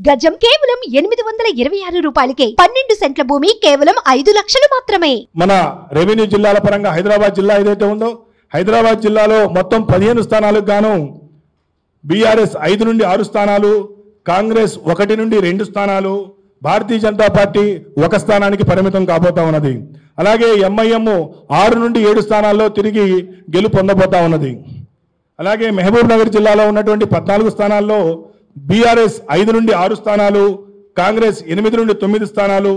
గజం కేవలం ఎనిమిది వందల ఇరవై ఆరు రూపాయలకే పన్నెండు సెంట్ల భూమి కేవలం ఐదు లక్షలు మాత్రమే మన రెవెన్యూ జిల్లాల పరంగా హైదరాబాద్ జిల్లా ఏదైతే ఉందో హైదరాబాద్ జిల్లాలో మొత్తం పదిహేను స్థానాలకు గాను బీఆర్ఎస్ ఐదు నుండి ఆరు స్థానాలు కాంగ్రెస్ ఒకటి నుండి రెండు స్థానాలు భారతీయ జనతా పార్టీ ఒక స్థానానికి పరిమితం కాబోతా ఉన్నది అలాగే ఎంఐఎం ఆరు నుండి ఏడు స్థానాల్లో తిరిగి గెలుపు పొందబోతా ఉన్నది అలాగే మహబూబ్ నగర్ జిల్లాలో ఉన్నటువంటి పద్నాలుగు స్థానాల్లో బీఆర్ఎస్ ఐదు నుండి ఆరు స్థానాలు కాంగ్రెస్ ఎనిమిది నుండి తొమ్మిది స్థానాలు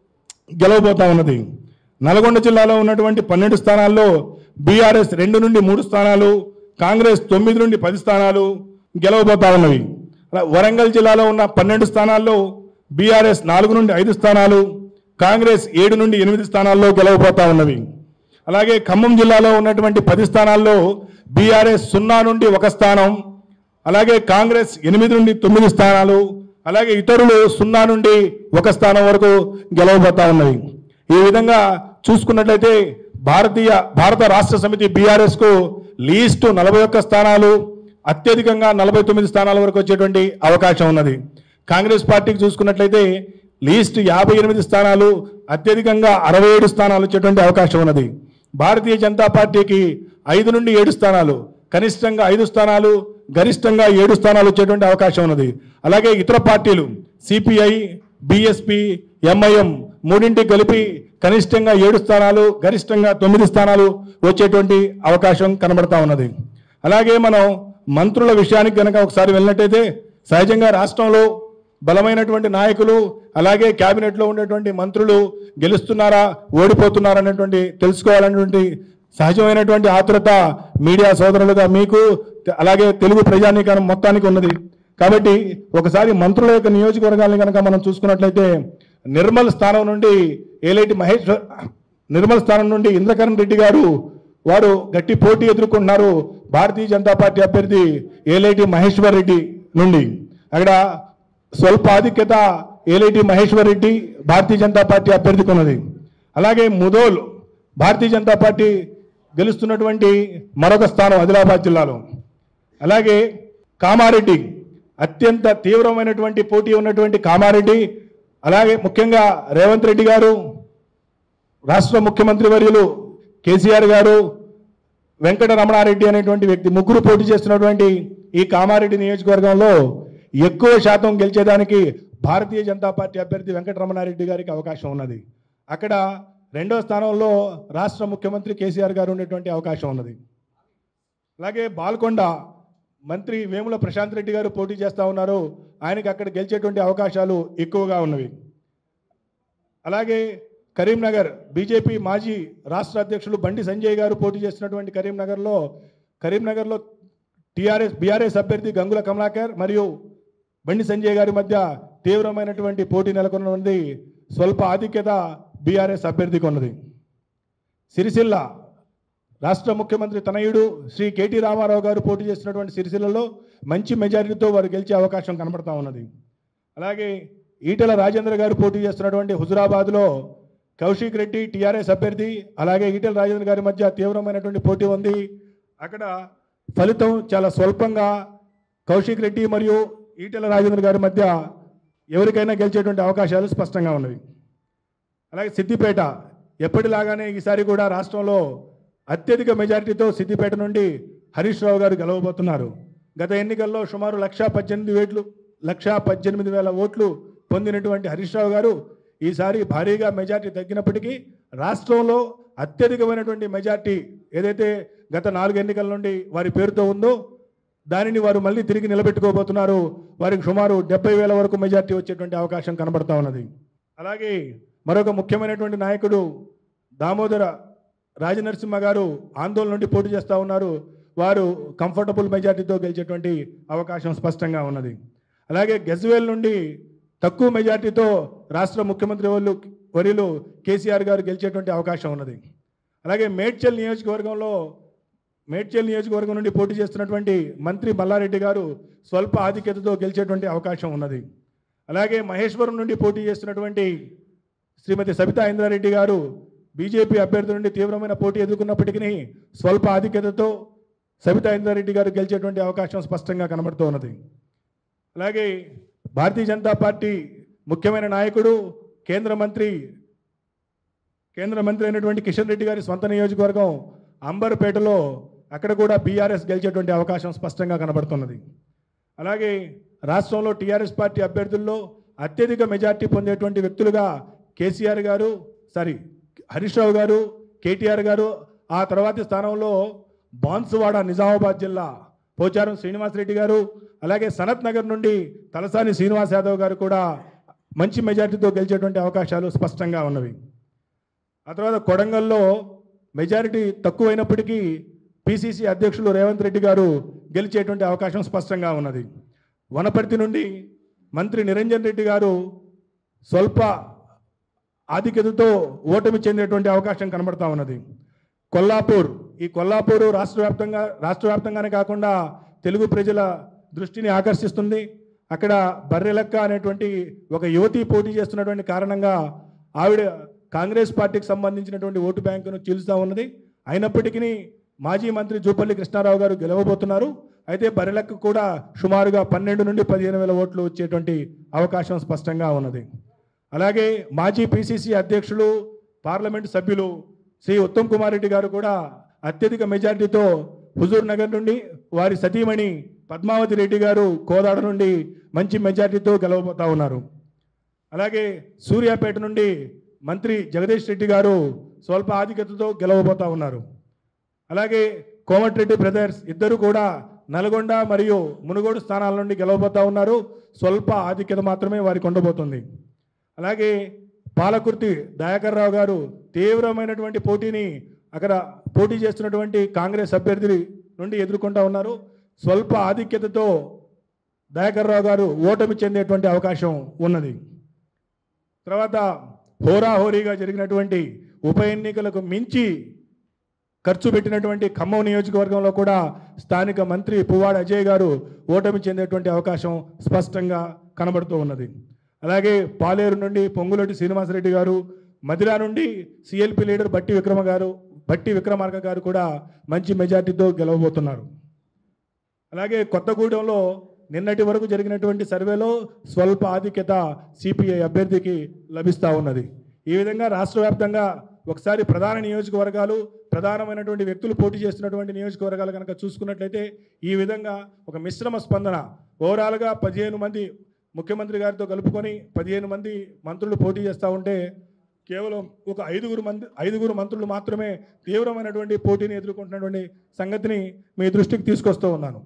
గెలవబోతా ఉన్నది నల్గొండ జిల్లాలో ఉన్నటువంటి పన్నెండు స్థానాల్లో బీఆర్ఎస్ రెండు నుండి మూడు స్థానాలు కాంగ్రెస్ తొమ్మిది నుండి పది స్థానాలు గెలవబోతా ఉన్నవి అలా వరంగల్ జిల్లాలో ఉన్న పన్నెండు స్థానాల్లో బీఆర్ఎస్ నాలుగు నుండి ఐదు స్థానాలు కాంగ్రెస్ ఏడు నుండి ఎనిమిది స్థానాల్లో గెలవబోతా ఉన్నవి అలాగే ఖమ్మం జిల్లాలో ఉన్నటువంటి పది స్థానాల్లో బీఆర్ఎస్ సున్నా నుండి ఒక స్థానం అలాగే కాంగ్రెస్ ఎనిమిది నుండి తొమ్మిది స్థానాలు అలాగే ఇతరులు సున్నా నుండి ఒక స్థానం వరకు గెలవబోతా ఉన్నవి ఈ విధంగా చూసుకున్నట్లయితే భారతీయ భారత రాష్ట్ర సమితి బీఆర్ఎస్ కు లీస్ట్ నలభై ఒక్క స్థానాలు అత్యధికంగా నలభై తొమ్మిది స్థానాల వరకు వచ్చేటువంటి అవకాశం ఉన్నది కాంగ్రెస్ పార్టీకి చూసుకున్నట్లయితే లీస్ట్ యాభై ఎనిమిది స్థానాలు అత్యధికంగా అరవై ఏడు స్థానాలు వచ్చేటువంటి అవకాశం ఉన్నది భారతీయ జనతా పార్టీకి ఐదు నుండి ఏడు స్థానాలు కనిష్టంగా ఐదు స్థానాలు గరిష్టంగా ఏడు స్థానాలు వచ్చేటువంటి అవకాశం ఉన్నది అలాగే ఇతర పార్టీలు సిపిఐ బిఎస్పి ఎంఐఎం మూడింటి కలిపి కనిష్టంగా ఏడు స్థానాలు గరిష్టంగా తొమ్మిది స్థానాలు వచ్చేటువంటి అవకాశం కనబడతా ఉన్నది అలాగే మనం మంత్రుల విషయానికి కనుక ఒకసారి వెళ్ళినట్టయితే సహజంగా రాష్ట్రంలో బలమైనటువంటి నాయకులు అలాగే కేబినెట్లో ఉండేటువంటి మంత్రులు గెలుస్తున్నారా ఓడిపోతున్నారా అనేటువంటి తెలుసుకోవాలనేటువంటి సహజమైనటువంటి ఆతురత మీడియా సోదరులుగా మీకు అలాగే తెలుగు ప్రజానీకరణం మొత్తానికి ఉన్నది కాబట్టి ఒకసారి మంత్రుల యొక్క నియోజకవర్గాలను కనుక మనం చూసుకున్నట్లయితే నిర్మల్ స్థానం నుండి ఏలేటి మహేశ్వర్ నిర్మల్ స్థానం నుండి ఇంద్రకరణ్ రెడ్డి గారు వారు గట్టి పోటీ ఎదుర్కొంటున్నారు భారతీయ జనతా పార్టీ అభ్యర్థి ఏలేటి మహేశ్వర్ రెడ్డి నుండి అక్కడ స్వల్ప ఆధిక్యత ఏలేటి మహేశ్వర్ రెడ్డి భారతీయ జనతా పార్టీ అభ్యర్థికి ఉన్నది అలాగే ముదోల్ భారతీయ జనతా పార్టీ గెలుస్తున్నటువంటి మరొక స్థానం ఆదిలాబాద్ జిల్లాలో అలాగే కామారెడ్డి అత్యంత తీవ్రమైనటువంటి పోటీ ఉన్నటువంటి కామారెడ్డి అలాగే ముఖ్యంగా రేవంత్ రెడ్డి గారు రాష్ట్ర ముఖ్యమంత్రి వర్యులు కేసీఆర్ గారు వెంకట రమణారెడ్డి అనేటువంటి వ్యక్తి ముగ్గురు పోటీ చేస్తున్నటువంటి ఈ కామారెడ్డి నియోజకవర్గంలో ఎక్కువ శాతం గెలిచేదానికి భారతీయ జనతా పార్టీ అభ్యర్థి వెంకట రమణారెడ్డి గారికి అవకాశం ఉన్నది అక్కడ రెండో స్థానంలో రాష్ట్ర ముఖ్యమంత్రి కేసీఆర్ గారు ఉండేటువంటి అవకాశం ఉన్నది అలాగే బాల్కొండ మంత్రి వేముల ప్రశాంత్ రెడ్డి గారు పోటీ చేస్తూ ఉన్నారు ఆయనకి అక్కడ గెలిచేటువంటి అవకాశాలు ఎక్కువగా ఉన్నవి అలాగే కరీంనగర్ బీజేపీ మాజీ రాష్ట్ర అధ్యక్షులు బండి సంజయ్ గారు పోటీ చేస్తున్నటువంటి కరీంనగర్లో కరీంనగర్లో టీఆర్ఎస్ బీఆర్ఎస్ అభ్యర్థి గంగుల కమలాకర్ మరియు బండి సంజయ్ గారి మధ్య తీవ్రమైనటువంటి పోటీ నెలకొన్నది స్వల్ప ఆధిక్యత బీఆర్ఎస్ అభ్యర్థికి ఉన్నది సిరిసిల్ల రాష్ట్ర ముఖ్యమంత్రి తనయుడు శ్రీ కేటీ రామారావు గారు పోటీ చేస్తున్నటువంటి సిరిసిల్లలో మంచి మెజారిటీతో వారు గెలిచే అవకాశం కనబడతా ఉన్నది అలాగే ఈటెల రాజేంద్ర గారు పోటీ చేస్తున్నటువంటి హుజురాబాద్లో కౌశిక్ రెడ్డి టీఆర్ఎస్ అభ్యర్థి అలాగే ఈటెల రాజేంద్ర గారి మధ్య తీవ్రమైనటువంటి పోటీ ఉంది అక్కడ ఫలితం చాలా స్వల్పంగా కౌశిక్ రెడ్డి మరియు ఈటెల రాజేంద్ర గారి మధ్య ఎవరికైనా గెలిచేటువంటి అవకాశాలు స్పష్టంగా ఉన్నవి అలాగే సిద్దిపేట ఎప్పటిలాగానే ఈసారి కూడా రాష్ట్రంలో అత్యధిక మెజారిటీతో సిద్దిపేట నుండి హరీష్ రావు గారు గెలవబోతున్నారు గత ఎన్నికల్లో సుమారు లక్షా పద్దెనిమిది వేట్లు లక్షా పద్దెనిమిది వేల ఓట్లు పొందినటువంటి హరీష్ రావు గారు ఈసారి భారీగా మెజార్టీ తగ్గినప్పటికీ రాష్ట్రంలో అత్యధికమైనటువంటి మెజార్టీ ఏదైతే గత నాలుగు ఎన్నికల నుండి వారి పేరుతో ఉందో దానిని వారు మళ్ళీ తిరిగి నిలబెట్టుకోబోతున్నారు వారికి సుమారు డెబ్బై వేల వరకు మెజార్టీ వచ్చేటువంటి అవకాశం కనబడతా ఉన్నది అలాగే మరొక ముఖ్యమైనటువంటి నాయకుడు దామోదర రాజనరసింహ గారు ఆందోళన నుండి పోటీ చేస్తూ ఉన్నారు వారు కంఫర్టబుల్ మెజార్టీతో గెలిచేటువంటి అవకాశం స్పష్టంగా ఉన్నది అలాగే గజ్వేల్ నుండి తక్కువ మెజార్టీతో రాష్ట్ర ముఖ్యమంత్రి వాళ్ళు వర్యులు కేసీఆర్ గారు గెలిచేటువంటి అవకాశం ఉన్నది అలాగే మేడ్చల్ నియోజకవర్గంలో మేడ్చల్ నియోజకవర్గం నుండి పోటీ చేస్తున్నటువంటి మంత్రి మల్లారెడ్డి గారు స్వల్ప ఆధిక్యతతో గెలిచేటువంటి అవకాశం ఉన్నది అలాగే మహేశ్వరం నుండి పోటీ చేస్తున్నటువంటి శ్రీమతి సబితా ఇంద్రారెడ్డి గారు బీజేపీ అభ్యర్థి నుండి తీవ్రమైన పోటీ ఎదుర్కొన్నప్పటికీ స్వల్ప ఆధిక్యతతో సబితా ఇంద్రారెడ్డి గారు గెలిచేటువంటి అవకాశం స్పష్టంగా కనబడుతూ ఉన్నది అలాగే భారతీయ జనతా పార్టీ ముఖ్యమైన నాయకుడు కేంద్ర మంత్రి కేంద్ర మంత్రి అయినటువంటి కిషన్ రెడ్డి గారి స్వంత నియోజకవర్గం అంబర్పేటలో అక్కడ కూడా బీఆర్ఎస్ గెలిచేటువంటి అవకాశం స్పష్టంగా కనబడుతున్నది అలాగే రాష్ట్రంలో టీఆర్ఎస్ పార్టీ అభ్యర్థుల్లో అత్యధిక మెజార్టీ పొందేటువంటి వ్యక్తులుగా కేసీఆర్ గారు సారీ హరీష్ రావు గారు కేటీఆర్ గారు ఆ తర్వాతి స్థానంలో బాన్సువాడ నిజామాబాద్ జిల్లా పోచారం శ్రీనివాసరెడ్డి గారు అలాగే సనత్ నగర్ నుండి తలసాని శ్రీనివాస్ యాదవ్ గారు కూడా మంచి మెజార్టీతో గెలిచేటువంటి అవకాశాలు స్పష్టంగా ఉన్నవి ఆ తర్వాత కొడంగల్లో మెజారిటీ తక్కువైనప్పటికీ పిసిసి అధ్యక్షులు రేవంత్ రెడ్డి గారు గెలిచేటువంటి అవకాశం స్పష్టంగా ఉన్నది వనపర్తి నుండి మంత్రి నిరంజన్ రెడ్డి గారు స్వల్ప ఆధిక్యతతో ఓటమి చెందేటువంటి అవకాశం కనబడతా ఉన్నది కొల్లాపూర్ ఈ కొల్లాపూరు రాష్ట్ర వ్యాప్తంగా రాష్ట్ర వ్యాప్తంగానే కాకుండా తెలుగు ప్రజల దృష్టిని ఆకర్షిస్తుంది అక్కడ బర్రెలక్క అనేటువంటి ఒక యువతి పోటీ చేస్తున్నటువంటి కారణంగా ఆవిడ కాంగ్రెస్ పార్టీకి సంబంధించినటువంటి ఓటు బ్యాంకును చీలుస్తూ ఉన్నది అయినప్పటికీ మాజీ మంత్రి జూపల్లి కృష్ణారావు గారు గెలవబోతున్నారు అయితే బర్రెలకు కూడా సుమారుగా పన్నెండు నుండి పదిహేను వేల ఓట్లు వచ్చేటువంటి అవకాశం స్పష్టంగా ఉన్నది అలాగే మాజీ పిసిసి అధ్యక్షులు పార్లమెంటు సభ్యులు శ్రీ ఉత్తమ్ కుమార్ రెడ్డి గారు కూడా అత్యధిక మెజార్టీతో హుజూర్ నగర్ నుండి వారి సతీమణి పద్మావతి రెడ్డి గారు కోదాడ నుండి మంచి మెజార్టీతో గెలవబోతా ఉన్నారు అలాగే సూర్యాపేట నుండి మంత్రి జగదీష్ రెడ్డి గారు స్వల్ప ఆధిక్యతతో గెలవబోతా ఉన్నారు అలాగే కోమటిరెడ్డి బ్రదర్స్ ఇద్దరు కూడా నల్గొండ మరియు మునుగోడు స్థానాల నుండి గెలవబోతా ఉన్నారు స్వల్ప ఆధిక్యత మాత్రమే వారికి ఉండబోతుంది అలాగే పాలకుర్తి దయాకర్ రావు గారు తీవ్రమైనటువంటి పోటీని అక్కడ పోటీ చేస్తున్నటువంటి కాంగ్రెస్ అభ్యర్థి నుండి ఎదుర్కొంటా ఉన్నారు స్వల్ప ఆధిక్యతతో దయాకర్ రావు గారు ఓటమి చెందేటువంటి అవకాశం ఉన్నది తర్వాత హోరాహోరీగా జరిగినటువంటి ఉప ఎన్నికలకు మించి ఖర్చు పెట్టినటువంటి ఖమ్మం నియోజకవర్గంలో కూడా స్థానిక మంత్రి పువ్వాడ అజయ్ గారు ఓటమి చెందేటువంటి అవకాశం స్పష్టంగా కనబడుతూ ఉన్నది అలాగే పాలేరు నుండి పొంగులటి శ్రీనివాసరెడ్డి గారు మదిరా నుండి సిఎల్పి లీడర్ బట్టి విక్రమ గారు బట్టి విక్రమార్క గారు కూడా మంచి మెజార్టీతో గెలవబోతున్నారు అలాగే కొత్తగూడెంలో నిన్నటి వరకు జరిగినటువంటి సర్వేలో స్వల్ప ఆధిక్యత సిపిఐ అభ్యర్థికి లభిస్తూ ఉన్నది ఈ విధంగా రాష్ట్ర వ్యాప్తంగా ఒకసారి ప్రధాన నియోజకవర్గాలు ప్రధానమైనటువంటి వ్యక్తులు పోటీ చేస్తున్నటువంటి నియోజకవర్గాలు కనుక చూసుకున్నట్లయితే ఈ విధంగా ఒక మిశ్రమ స్పందన ఓవరాల్గా పదిహేను మంది ముఖ్యమంత్రి గారితో కలుపుకొని పదిహేను మంది మంత్రులు పోటీ చేస్తూ ఉంటే కేవలం ఒక ఐదుగురు మంది ఐదుగురు మంత్రులు మాత్రమే తీవ్రమైనటువంటి పోటీని ఎదుర్కొంటున్నటువంటి సంగతిని మీ దృష్టికి తీసుకొస్తూ ఉన్నాను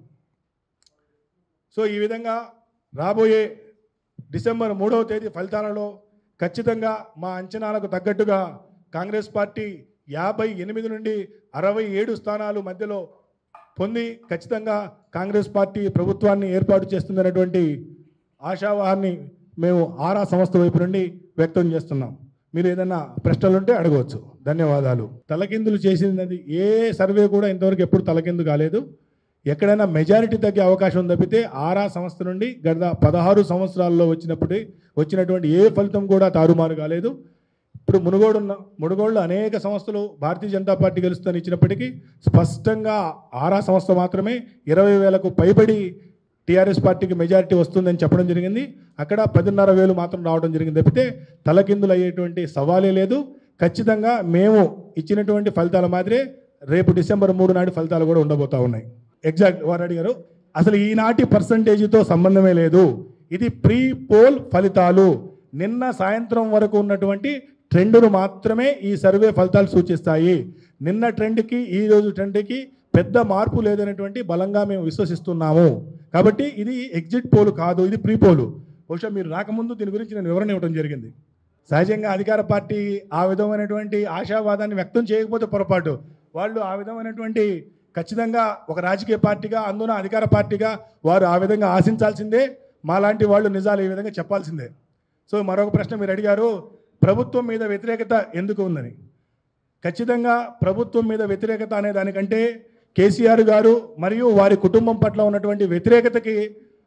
సో ఈ విధంగా రాబోయే డిసెంబర్ మూడవ తేదీ ఫలితాలలో ఖచ్చితంగా మా అంచనాలకు తగ్గట్టుగా కాంగ్రెస్ పార్టీ యాభై ఎనిమిది నుండి అరవై ఏడు స్థానాలు మధ్యలో పొంది ఖచ్చితంగా కాంగ్రెస్ పార్టీ ప్రభుత్వాన్ని ఏర్పాటు చేస్తుందనేటువంటి ఆశావాహాన్ని మేము ఆరా సంస్థ వైపు నుండి వ్యక్తం చేస్తున్నాం మీరు ఏదైనా ప్రశ్నలు ఉంటే అడగవచ్చు ధన్యవాదాలు తలకిందులు చేసినది ఏ సర్వే కూడా ఇంతవరకు ఎప్పుడు తలకిందు కాలేదు ఎక్కడైనా మెజారిటీ తగ్గే అవకాశం తప్పితే ఆరా సంస్థ నుండి గత పదహారు సంవత్సరాల్లో వచ్చినప్పుడు వచ్చినటువంటి ఏ ఫలితం కూడా తారుమారు కాలేదు ఇప్పుడు మునుగోడు ఉన్న మునుగోడులో అనేక సంస్థలు భారతీయ జనతా పార్టీ గెలుస్తుందని ఇచ్చినప్పటికీ స్పష్టంగా ఆరా సంస్థ మాత్రమే ఇరవై వేలకు పైబడి టీఆర్ఎస్ పార్టీకి మెజారిటీ వస్తుందని చెప్పడం జరిగింది అక్కడ పదిన్నర వేలు మాత్రం రావడం జరిగింది తప్పితే తలకిందులు అయ్యేటువంటి సవాలే లేదు ఖచ్చితంగా మేము ఇచ్చినటువంటి ఫలితాల మాదిరే రేపు డిసెంబర్ మూడు నాటి ఫలితాలు కూడా ఉండబోతా ఉన్నాయి ఎగ్జాక్ట్ వారు అడిగారు అసలు ఈనాటి పర్సంటేజ్తో సంబంధమే లేదు ఇది ప్రీ పోల్ ఫలితాలు నిన్న సాయంత్రం వరకు ఉన్నటువంటి ట్రెండ్ను మాత్రమే ఈ సర్వే ఫలితాలు సూచిస్తాయి నిన్న ట్రెండ్కి ఈ రోజు ట్రెండ్కి పెద్ద మార్పు లేదనేటువంటి బలంగా మేము విశ్వసిస్తున్నాము కాబట్టి ఇది ఎగ్జిట్ పోల్ కాదు ఇది ప్రీ పోలు బహుశా మీరు రాకముందు దీని గురించి నేను వివరణ ఇవ్వడం జరిగింది సహజంగా అధికార పార్టీ ఆ విధమైనటువంటి ఆశావాదాన్ని వ్యక్తం చేయకపోతే పొరపాటు వాళ్ళు ఆ విధమైనటువంటి ఖచ్చితంగా ఒక రాజకీయ పార్టీగా అందున అధికార పార్టీగా వారు ఆ విధంగా ఆశించాల్సిందే మాలాంటి వాళ్ళు నిజాలు ఈ విధంగా చెప్పాల్సిందే సో మరొక ప్రశ్న మీరు అడిగారు ప్రభుత్వం మీద వ్యతిరేకత ఎందుకు ఉందని ఖచ్చితంగా ప్రభుత్వం మీద వ్యతిరేకత అనే దానికంటే కేసీఆర్ గారు మరియు వారి కుటుంబం పట్ల ఉన్నటువంటి వ్యతిరేకతకి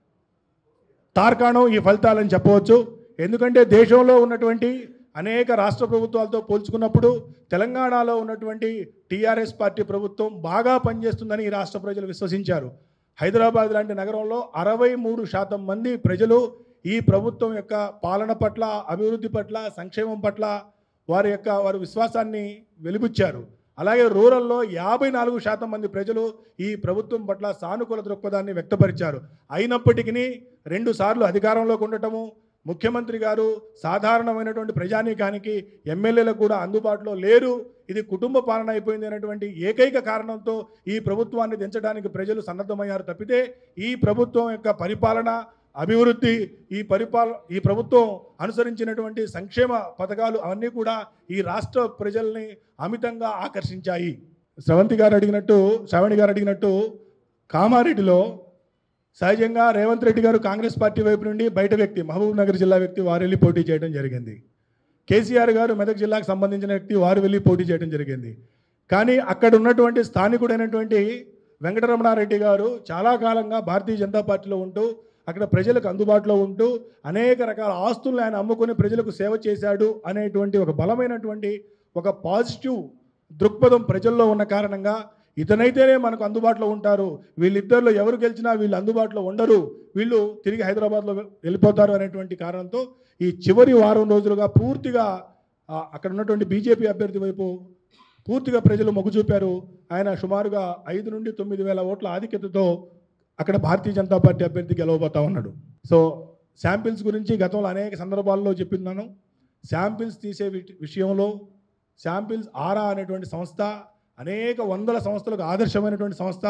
తార్కాణం ఈ ఫలితాలని చెప్పవచ్చు ఎందుకంటే దేశంలో ఉన్నటువంటి అనేక రాష్ట్ర ప్రభుత్వాలతో పోల్చుకున్నప్పుడు తెలంగాణలో ఉన్నటువంటి టీఆర్ఎస్ పార్టీ ప్రభుత్వం బాగా పనిచేస్తుందని ఈ రాష్ట్ర ప్రజలు విశ్వసించారు హైదరాబాద్ లాంటి నగరంలో అరవై మూడు శాతం మంది ప్రజలు ఈ ప్రభుత్వం యొక్క పాలన పట్ల అభివృద్ధి పట్ల సంక్షేమం పట్ల వారి యొక్క వారి విశ్వాసాన్ని వెలిబుచ్చారు అలాగే రూరల్లో యాభై నాలుగు శాతం మంది ప్రజలు ఈ ప్రభుత్వం పట్ల సానుకూల దృక్పథాన్ని వ్యక్తపరిచారు అయినప్పటికీ రెండు సార్లు అధికారంలోకి ఉండటము ముఖ్యమంత్రి గారు సాధారణమైనటువంటి ప్రజానీకానికి ఎమ్మెల్యేలకు కూడా అందుబాటులో లేరు ఇది కుటుంబ పాలన అయిపోయింది అనేటువంటి ఏకైక కారణంతో ఈ ప్రభుత్వాన్ని దించడానికి ప్రజలు సన్నద్ధమయ్యారు తప్పితే ఈ ప్రభుత్వం యొక్క పరిపాలన అభివృద్ధి ఈ పరిపాల ఈ ప్రభుత్వం అనుసరించినటువంటి సంక్షేమ పథకాలు అవన్నీ కూడా ఈ రాష్ట్ర ప్రజల్ని అమితంగా ఆకర్షించాయి స్రవంతి గారు అడిగినట్టు శ్రవణి గారు అడిగినట్టు కామారెడ్డిలో సహజంగా రేవంత్ రెడ్డి గారు కాంగ్రెస్ పార్టీ వైపు నుండి బయట వ్యక్తి మహబూబ్ నగర్ జిల్లా వ్యక్తి వారు వెళ్ళి పోటీ చేయడం జరిగింది కేసీఆర్ గారు మెదక్ జిల్లాకు సంబంధించిన వ్యక్తి వారు వెళ్ళి పోటీ చేయడం జరిగింది కానీ అక్కడ ఉన్నటువంటి స్థానికుడైనటువంటి వెంకటరమణారెడ్డి గారు చాలా కాలంగా భారతీయ జనతా పార్టీలో ఉంటూ అక్కడ ప్రజలకు అందుబాటులో ఉంటూ అనేక రకాల ఆస్తులను ఆయన అమ్ముకొని ప్రజలకు సేవ చేశాడు అనేటువంటి ఒక బలమైనటువంటి ఒక పాజిటివ్ దృక్పథం ప్రజల్లో ఉన్న కారణంగా ఇతనైతేనే మనకు అందుబాటులో ఉంటారు వీళ్ళిద్దరిలో ఎవరు గెలిచినా వీళ్ళు అందుబాటులో ఉండరు వీళ్ళు తిరిగి హైదరాబాద్లో వెళ్ళిపోతారు అనేటువంటి కారణంతో ఈ చివరి వారం రోజులుగా పూర్తిగా ఆ, అక్కడ ఉన్నటువంటి బీజేపీ అభ్యర్థి వైపు పూర్తిగా ప్రజలు మొగ్గు చూపారు ఆయన సుమారుగా ఐదు నుండి తొమ్మిది వేల ఓట్ల ఆధిక్యతతో అక్కడ భారతీయ జనతా పార్టీ అభ్యర్థి గెలవబోతా ఉన్నాడు సో శాంపిల్స్ గురించి గతంలో అనేక సందర్భాల్లో చెప్పిన్నాను శాంపిల్స్ తీసే వి- విషయంలో శాంపిల్స్ ఆరా అనేటువంటి సంస్థ అనేక వందల సంస్థలకు ఆదర్శమైనటువంటి సంస్థ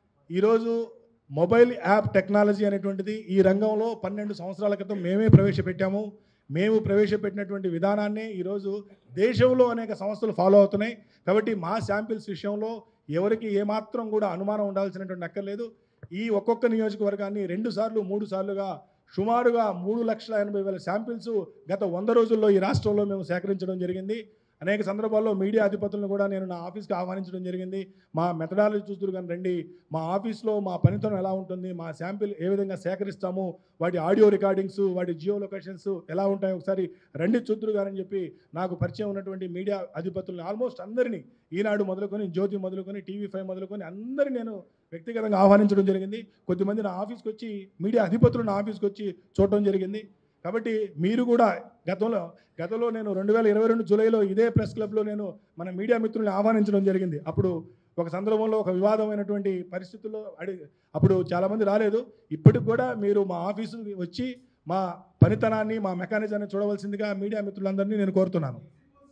ఈరోజు మొబైల్ యాప్ టెక్నాలజీ అనేటువంటిది ఈ రంగంలో పన్నెండు సంవత్సరాల క్రితం మేమే ప్రవేశపెట్టాము మేము ప్రవేశపెట్టినటువంటి విధానాన్ని ఈరోజు దేశంలో అనేక సంస్థలు ఫాలో అవుతున్నాయి కాబట్టి మా శాంపిల్స్ విషయంలో ఎవరికి ఏమాత్రం కూడా అనుమానం ఉండాల్సినటువంటి అక్కర్లేదు ఈ ఒక్కొక్క నియోజకవర్గాన్ని రెండు సార్లు మూడు సార్లుగా సుమారుగా మూడు లక్షల ఎనభై వేల శాంపిల్స్ గత వంద రోజుల్లో ఈ రాష్ట్రంలో మేము సేకరించడం జరిగింది అనేక సందర్భాల్లో మీడియా అధిపతులను కూడా నేను నా ఆఫీస్కి ఆహ్వానించడం జరిగింది మా మెథడాలజీ చూస్తున్నారు కానీ రండి మా ఆఫీస్లో మా పనితనం ఎలా ఉంటుంది మా శాంపిల్ ఏ విధంగా సేకరిస్తాము వాటి ఆడియో రికార్డింగ్స్ వాటి జియో లొకేషన్స్ ఎలా ఉంటాయి ఒకసారి రండి చూద్దురు గారని చెప్పి నాకు పరిచయం ఉన్నటువంటి మీడియా అధిపతులను ఆల్మోస్ట్ అందరినీ ఈనాడు మొదలుకొని జ్యోతి మొదలుకొని టీవీ ఫైవ్ మొదలుకొని అందరినీ నేను వ్యక్తిగతంగా ఆహ్వానించడం జరిగింది కొద్దిమంది నా ఆఫీస్కి వచ్చి మీడియా అధిపతులు నా ఆఫీస్కి వచ్చి చూడటం జరిగింది కాబట్టి మీరు కూడా గతంలో గతంలో నేను రెండు వేల ఇరవై రెండు జూలైలో ఇదే ప్రెస్ క్లబ్లో నేను మన మీడియా మిత్రుల్ని ఆహ్వానించడం జరిగింది అప్పుడు ఒక సందర్భంలో ఒక వివాదమైనటువంటి పరిస్థితుల్లో అడి అప్పుడు చాలామంది రాలేదు ఇప్పటికి కూడా మీరు మా ఆఫీసుకి వచ్చి మా పనితనాన్ని మా మెకానిజాన్ని చూడవలసిందిగా మీడియా మిత్రులందరినీ నేను కోరుతున్నాను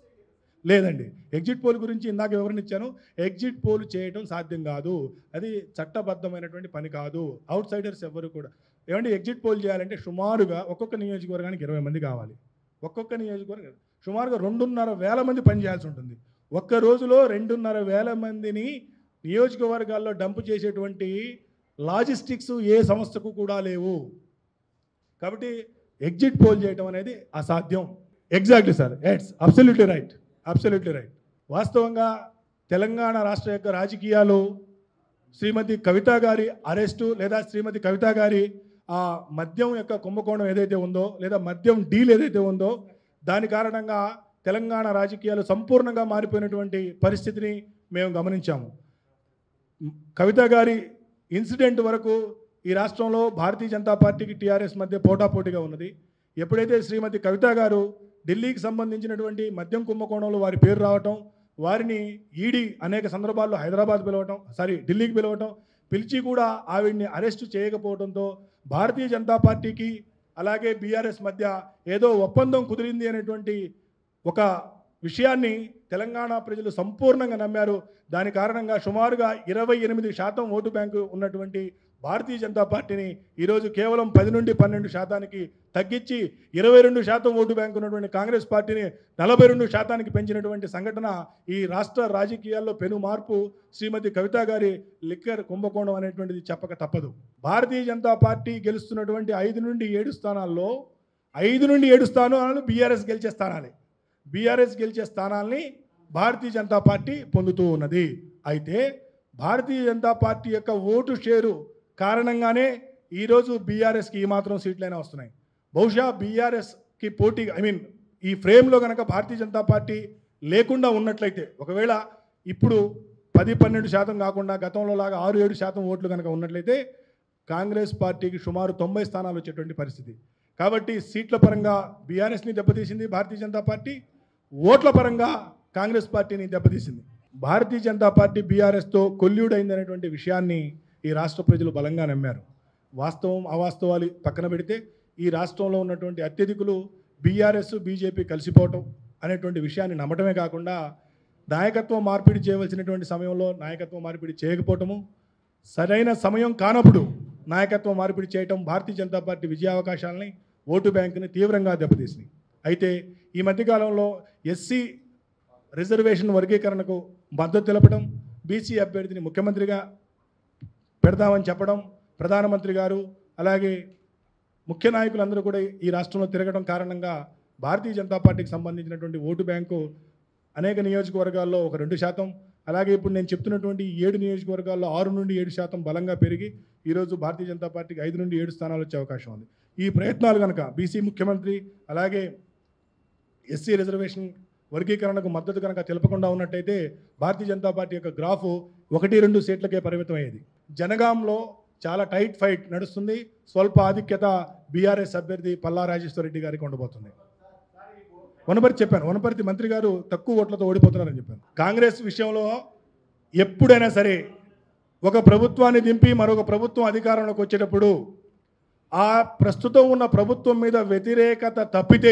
లేదండి ఎగ్జిట్ పోల్ గురించి ఇందాక వివరణ ఎగ్జిట్ పోల్ చేయడం సాధ్యం కాదు అది చట్టబద్ధమైనటువంటి పని కాదు అవుట్ సైడర్స్ ఎవరు కూడా ఏమంటే ఎగ్జిట్ పోల్ చేయాలంటే సుమారుగా ఒక్కొక్క నియోజకవర్గానికి ఇరవై మంది కావాలి ఒక్కొక్క నియోజకవర్గం సుమారుగా రెండున్నర వేల మంది పని చేయాల్సి ఉంటుంది ఒక్క రోజులో రెండున్నర వేల మందిని నియోజకవర్గాల్లో డంప్ చేసేటువంటి లాజిస్టిక్స్ ఏ సంస్థకు కూడా లేవు కాబట్టి ఎగ్జిట్ పోల్ చేయడం అనేది అసాధ్యం exactly sir it's absolutely right absolutely right వాస్తవంగా తెలంగాణ రాష్ట్ర యొక్క రాజకీయాలు శ్రీమతి కవిత గారి అరెస్టు లేదా శ్రీమతి కవిత గారి ఆ మద్యం యొక్క కుంభకోణం ఏదైతే ఉందో లేదా మద్యం డీల్ ఏదైతే ఉందో దాని కారణంగా తెలంగాణ రాజకీయాలు సంపూర్ణంగా మారిపోయినటువంటి పరిస్థితిని మేము గమనించాము కవిత గారి ఇన్సిడెంట్ వరకు ఈ రాష్ట్రంలో భారతీయ జనతా పార్టీకి టీఆర్ఎస్ మధ్య పోటాపోటీగా ఉన్నది ఎప్పుడైతే శ్రీమతి కవిత గారు ఢిల్లీకి సంబంధించినటువంటి మద్యం కుంభకోణంలో వారి పేరు రావటం వారిని ఈడీ అనేక సందర్భాల్లో హైదరాబాద్ పిలవటం సారీ ఢిల్లీకి పిలవటం పిలిచి కూడా ఆవిడ్ని అరెస్టు చేయకపోవడంతో భారతీయ జనతా పార్టీకి అలాగే బీఆర్ఎస్ మధ్య ఏదో ఒప్పందం కుదిరింది అనేటువంటి ఒక విషయాన్ని తెలంగాణ ప్రజలు సంపూర్ణంగా నమ్మారు దాని కారణంగా సుమారుగా ఇరవై ఎనిమిది శాతం ఓటు బ్యాంకు ఉన్నటువంటి భారతీయ జనతా పార్టీని ఈరోజు కేవలం పది నుండి పన్నెండు శాతానికి తగ్గించి ఇరవై రెండు శాతం ఓటు బ్యాంకు ఉన్నటువంటి కాంగ్రెస్ పార్టీని నలభై రెండు శాతానికి పెంచినటువంటి సంఘటన ఈ రాష్ట్ర రాజకీయాల్లో పెను మార్పు శ్రీమతి కవిత గారి లిక్కర్ కుంభకోణం అనేటువంటిది చెప్పక తప్పదు భారతీయ జనతా పార్టీ గెలుస్తున్నటువంటి ఐదు నుండి ఏడు స్థానాల్లో ఐదు నుండి ఏడు స్థానాలు బీఆర్ఎస్ గెలిచే స్థానాలే బీఆర్ఎస్ గెలిచే స్థానాల్ని భారతీయ జనతా పార్టీ పొందుతూ ఉన్నది అయితే భారతీయ జనతా పార్టీ యొక్క ఓటు షేరు కారణంగానే ఈరోజు బీఆర్ఎస్కి ఈ మాత్రం సీట్లైనా వస్తున్నాయి బహుశా బీఆర్ఎస్కి పోటీ ఐ మీన్ ఈ ఫ్రేమ్లో కనుక భారతీయ జనతా పార్టీ లేకుండా ఉన్నట్లయితే ఒకవేళ ఇప్పుడు పది పన్నెండు శాతం కాకుండా గతంలో లాగా ఆరు ఏడు శాతం ఓట్లు కనుక ఉన్నట్లయితే కాంగ్రెస్ పార్టీకి సుమారు తొంభై స్థానాలు వచ్చేటువంటి పరిస్థితి కాబట్టి సీట్ల పరంగా బీఆర్ఎస్ని దెబ్బతీసింది భారతీయ జనతా పార్టీ ఓట్ల పరంగా కాంగ్రెస్ పార్టీని దెబ్బతీసింది భారతీయ జనతా పార్టీ బీఆర్ఎస్తో కొల్యూడైందనేటువంటి విషయాన్ని ఈ రాష్ట్ర ప్రజలు బలంగా నమ్మారు వాస్తవం అవాస్తవాలు పక్కన పెడితే ఈ రాష్ట్రంలో ఉన్నటువంటి అత్యధికులు బీఆర్ఎస్ బీజేపీ కలిసిపోవటం అనేటువంటి విషయాన్ని నమ్మటమే కాకుండా నాయకత్వం మార్పిడి చేయవలసినటువంటి సమయంలో నాయకత్వం మార్పిడి చేయకపోవటము సరైన సమయం కానప్పుడు నాయకత్వం మార్పిడి చేయటం భారతీయ జనతా పార్టీ విజయావకాశాలని ఓటు బ్యాంకుని తీవ్రంగా దెబ్బతీసినాయి అయితే ఈ మధ్యకాలంలో ఎస్సీ రిజర్వేషన్ వర్గీకరణకు మద్దతు తెలపడం బీసీ అభ్యర్థిని ముఖ్యమంత్రిగా పెడదామని చెప్పడం ప్రధానమంత్రి గారు అలాగే ముఖ్య నాయకులందరూ కూడా ఈ రాష్ట్రంలో తిరగడం కారణంగా భారతీయ జనతా పార్టీకి సంబంధించినటువంటి ఓటు బ్యాంకు అనేక నియోజకవర్గాల్లో ఒక రెండు శాతం అలాగే ఇప్పుడు నేను చెప్తున్నటువంటి ఈ ఏడు నియోజకవర్గాల్లో ఆరు నుండి ఏడు శాతం బలంగా పెరిగి ఈరోజు భారతీయ జనతా పార్టీకి ఐదు నుండి ఏడు స్థానాలు వచ్చే అవకాశం ఉంది ఈ ప్రయత్నాలు కనుక బీసీ ముఖ్యమంత్రి అలాగే ఎస్సీ రిజర్వేషన్ వర్గీకరణకు మద్దతు కనుక తెలపకుండా ఉన్నట్టయితే భారతీయ జనతా పార్టీ యొక్క గ్రాఫ్ ఒకటి రెండు సీట్లకే పరిమితం అయ్యేది జనగాంలో చాలా టైట్ ఫైట్ నడుస్తుంది స్వల్ప ఆధిక్యత బీఆర్ఎస్ అభ్యర్థి పల్లా రాజేశ్వరరెడ్డి గారికి ఉండబోతుంది వనపర్తి చెప్పాను వనపర్తి మంత్రి గారు తక్కువ ఓట్లతో ఓడిపోతున్నారని చెప్పాను కాంగ్రెస్ విషయంలో ఎప్పుడైనా సరే ఒక ప్రభుత్వాన్ని దింపి మరొక ప్రభుత్వం అధికారంలోకి వచ్చేటప్పుడు ఆ ప్రస్తుతం ఉన్న ప్రభుత్వం మీద వ్యతిరేకత తప్పితే